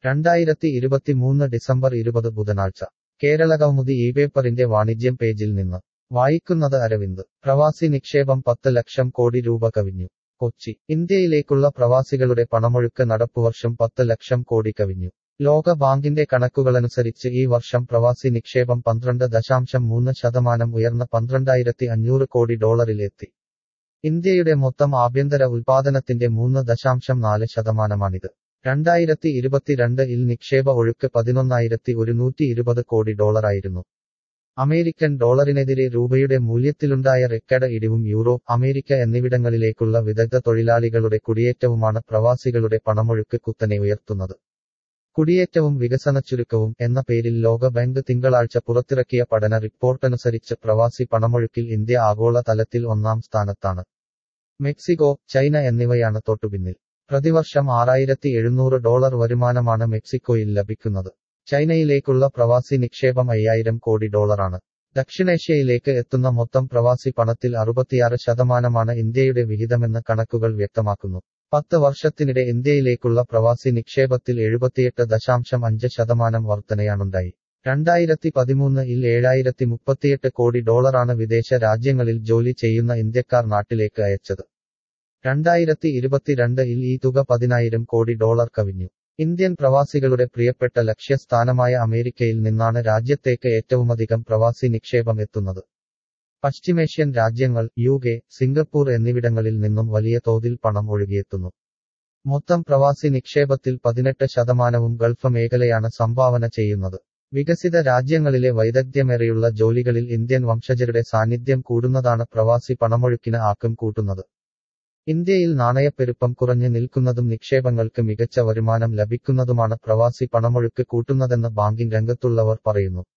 രണ്ടായിരത്തി ഇരുപത്തിമൂന്ന് ഡിസംബർ ഇരുപത് ബുധനാഴ്ച കേരളകൗമുദി ഈ പേപ്പറിന്റെ വാണിജ്യം പേജിൽ നിന്ന് വായിക്കുന്നത് അരവിന്ദ് പ്രവാസി നിക്ഷേപം പത്ത് ലക്ഷം കോടി രൂപ കവിഞ്ഞു കൊച്ചി ഇന്ത്യയിലേക്കുള്ള പ്രവാസികളുടെ പണമൊഴുക്ക് നടപ്പുവർഷം പത്ത് ലക്ഷം കോടി കവിഞ്ഞു ലോക ബാങ്കിന്റെ കണക്കുകളനുസരിച്ച് ഈ വർഷം പ്രവാസി നിക്ഷേപം പന്ത്രണ്ട് ദശാംശം മൂന്ന് ശതമാനം ഉയർന്ന പന്ത്രണ്ടായിരത്തി അഞ്ഞൂറ് കോടി ഡോളറിലെത്തി ഇന്ത്യയുടെ മൊത്തം ആഭ്യന്തര ഉൽപാദനത്തിന്റെ മൂന്ന് ദശാംശം നാല് ശതമാനമാണിത് രണ്ടായിരത്തി ഇരുപത്തിരണ്ട് ഇൽ നിക്ഷേപ ഒഴുക്ക് പതിനൊന്നായിരത്തി ഒരുന്നൂറ്റി ഇരുപത് കോടി ഡോളറായിരുന്നു അമേരിക്കൻ ഡോളറിനെതിരെ രൂപയുടെ മൂല്യത്തിലുണ്ടായ റെക്കഡ് ഇടിവും യൂറോപ്പ് അമേരിക്ക എന്നിവിടങ്ങളിലേക്കുള്ള വിദഗ്ധ തൊഴിലാളികളുടെ കുടിയേറ്റവുമാണ് പ്രവാസികളുടെ പണമൊഴുക്ക് കുത്തനെ ഉയർത്തുന്നത് കുടിയേറ്റവും വികസന ചുരുക്കവും എന്ന പേരിൽ ലോകബാങ്ക് തിങ്കളാഴ്ച പുറത്തിറക്കിയ പഠന റിപ്പോർട്ടനുസരിച്ച് പ്രവാസി പണമൊഴുക്കിൽ ഇന്ത്യ ആഗോള തലത്തിൽ ഒന്നാം സ്ഥാനത്താണ് മെക്സിക്കോ ചൈന എന്നിവയാണ് തൊട്ടുപിന്നിൽ പ്രതിവർഷം ആറായിരത്തി എഴുന്നൂറ് ഡോളർ വരുമാനമാണ് മെക്സിക്കോയിൽ ലഭിക്കുന്നത് ചൈനയിലേക്കുള്ള പ്രവാസി നിക്ഷേപം അയ്യായിരം കോടി ഡോളറാണ് ദക്ഷിണേഷ്യയിലേക്ക് എത്തുന്ന മൊത്തം പ്രവാസി പണത്തിൽ അറുപത്തിയാറ് ശതമാനമാണ് ഇന്ത്യയുടെ വിഹിതമെന്ന് കണക്കുകൾ വ്യക്തമാക്കുന്നു പത്ത് വർഷത്തിനിടെ ഇന്ത്യയിലേക്കുള്ള പ്രവാസി നിക്ഷേപത്തിൽ എഴുപത്തിയെട്ട് ദശാംശം അഞ്ച് ശതമാനം വർധനയാണുണ്ടായി രണ്ടായിരത്തി പതിമൂന്ന് ഇൽ ഏഴായിരത്തി മുപ്പത്തിയെട്ട് കോടി ഡോളറാണ് വിദേശ രാജ്യങ്ങളിൽ ജോലി ചെയ്യുന്ന ഇന്ത്യക്കാർ നാട്ടിലേക്ക് അയച്ചത് രണ്ടായിരത്തി ഇരുപത്തിരണ്ട് ഇൽ ഈ തുക പതിനായിരം കോടി ഡോളർ കവിഞ്ഞു ഇന്ത്യൻ പ്രവാസികളുടെ പ്രിയപ്പെട്ട ലക്ഷ്യസ്ഥാനമായ അമേരിക്കയിൽ നിന്നാണ് രാജ്യത്തേക്ക് ഏറ്റവുമധികം പ്രവാസി നിക്ഷേപം എത്തുന്നത് പശ്ചിമേഷ്യൻ രാജ്യങ്ങൾ യു കെ സിംഗപ്പൂർ എന്നിവിടങ്ങളിൽ നിന്നും വലിയ തോതിൽ പണം ഒഴുകിയെത്തുന്നു മൊത്തം പ്രവാസി നിക്ഷേപത്തിൽ പതിനെട്ട് ശതമാനവും ഗൾഫ് മേഖലയാണ് സംഭാവന ചെയ്യുന്നത് വികസിത രാജ്യങ്ങളിലെ വൈദഗ്ധ്യമേറെയുള്ള ജോലികളിൽ ഇന്ത്യൻ വംശജരുടെ സാന്നിധ്യം കൂടുന്നതാണ് പ്രവാസി പണമൊഴുക്കിന് ആക്കം കൂട്ടുന്നത് ഇന്ത്യയിൽ നാണയപ്പെരുപ്പം കുറഞ്ഞു നിൽക്കുന്നതും നിക്ഷേപങ്ങൾക്ക് മികച്ച വരുമാനം ലഭിക്കുന്നതുമാണ് പ്രവാസി പണമൊഴുക്ക് കൂട്ടുന്നതെന്ന് ബാങ്കിംഗ് രംഗത്തുള്ളവർ പറയുന്നു